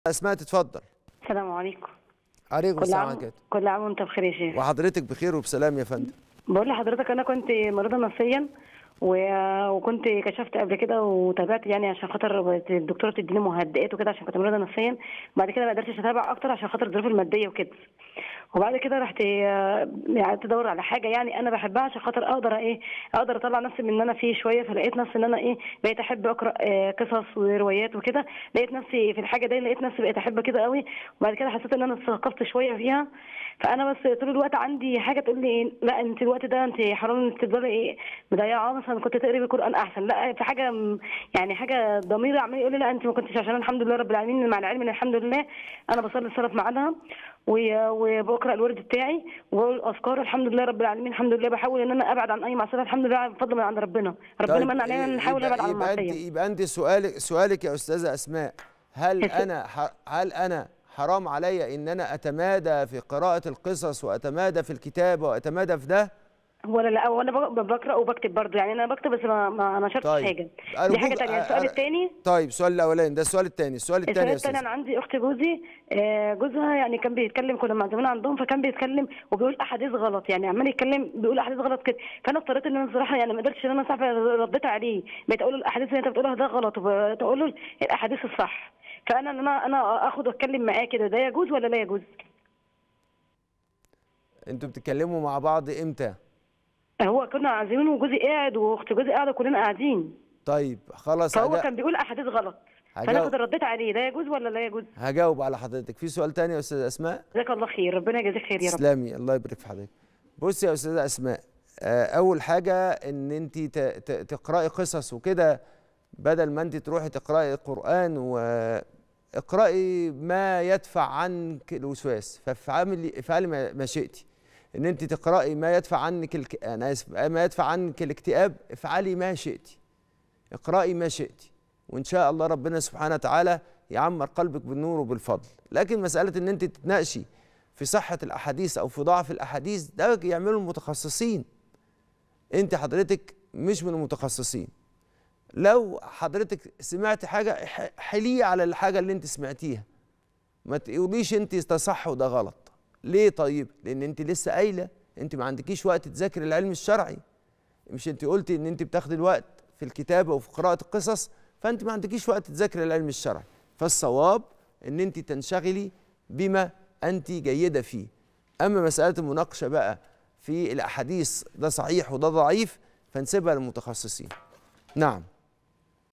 اسماء تتفضل السلام عليكم عليكم كل السلام عام عليكم كل عام وانت بخير يا شيخ وحضرتك بخير وبسلام يا فندم بقول لحضرتك انا كنت مريضه نفسيا و- وكنت كشفت قبل كده وتابعت يعني عشان خاطر الدكتوره تديني مهدئات وكده عشان كنت مريضه نفسيا بعد كده ما قدرتش اتابع اكتر عشان خاطر الظروف الماديه وكده وبعد كده رحت آه، يعني تدور على حاجه يعني انا بحبها عشان خاطر اقدر ايه اقدر اطلع نفسي من ان انا فيه شويه فلقيت نفسي ان انا ايه بقيت احب اقرا آه، قصص وروايات وكده لقيت نفسي في الحاجه دي لقيت نفسي بقيت احب كده قوي وبعد كده حسيت ان انا اتثقفت شويه فيها فانا بس طول الوقت عندي حاجه تقول لي لا انت الوقت ده انت حرام انك تفضلي ايه مضيعاه مثلا كنت تقري القران احسن لا في حاجه م- يعني حاجه ضميري عمال يقول لي لا انت ما كنتش عشان الحمد لله رب العالمين مع العلم ان الحمد لله انا بصلي الصلاه في ميعادها و- وبقرا الورد بتاعي وبقول اذكار الحمد لله رب العالمين الحمد لله بحاول ان انا ابعد عن اي معصيه الحمد لله بفضل من عند ربنا ربنا من علينا ان نحاول يبقى- نبعد عن يبقى انت المعصيه يبقى انت سؤالك سؤالك يا استاذه اسماء هل يس- انا ح- هل انا حرام علي ان انا اتمادى في قراءه القصص واتمادى في الكتابه واتمادى في ده ولا لا وانا ب- بقرا وبكتب برضه يعني انا بكتب بس ما, ما نشرتش طيب. حاجه أرجوك- دي حاجه تانية السؤال أ- أ- الثاني طيب السؤال الاولاني ده السؤال الثاني السؤال الثاني السؤال يا الثاني استاذ انا عندي اخت جوزي آه، جوزها يعني كان بيتكلم كنا معزومين عندهم فكان بيتكلم وبيقول احاديث غلط يعني عمال يتكلم بيقول احاديث غلط كده فانا اضطريت ان انا بصراحه يعني ما قدرتش ان انا صح رديت عليه بقيت اقول له الاحاديث اللي انت بتقولها ده غلط وبقول له الاحاديث الصح فانا ان انا انا اخد واتكلم معاه كده ده يجوز ولا لا يجوز؟ انتوا بتتكلموا مع بعض امتى هو كنا عازمين وجوزي قاعد واخت جوزي قاعده كلنا قاعدين طيب خلاص فهو هجا- كان بيقول احاديث غلط فانا هجاوب. كنت رديت عليه ده يجوز ولا لا يجوز؟ هجاوب على حضرتك في سؤال تاني يا استاذه اسماء جزاك الله خير ربنا يجازيك خير يا رب تسلمي الله يبارك في حضرتك بصي يا استاذه اسماء آه، اول حاجه ان انت ت- ت- تقراي قصص وكده بدل ما انت تروحي تقراي قران واقراي ما يدفع عنك الوسواس فافعلي افعلي ما ما شئتي ان انت تقراي ما يدفع عنك الك... انا اسف ما يدفع عنك الاكتئاب افعلي ما شئتي اقرأي ما شئتي وإن شاء الله ربنا سبحانه وتعالى يعمر قلبك بالنور وبالفضل لكن مسألة إن أنت تتناقشي في صحة الأحاديث أو في ضعف الأحاديث ده يعملوا المتخصصين أنت حضرتك مش من المتخصصين لو حضرتك سمعت حاجة ح- حليه على الحاجة اللي أنت سمعتيها ما تقوليش أنت ده صح وده غلط ليه طيب؟ لأن أنت لسه قايلة أنت ما عندكيش وقت تذاكر العلم الشرعي مش انت قلتي ان انت بتاخدي الوقت في الكتابه وفي قراءه القصص فانت ما عندكيش وقت تذاكري العلم الشرعي فالصواب ان انت تنشغلي بما انت جيده فيه اما مساله المناقشه بقى في الاحاديث ده صحيح وده ضعيف فنسيبها للمتخصصين نعم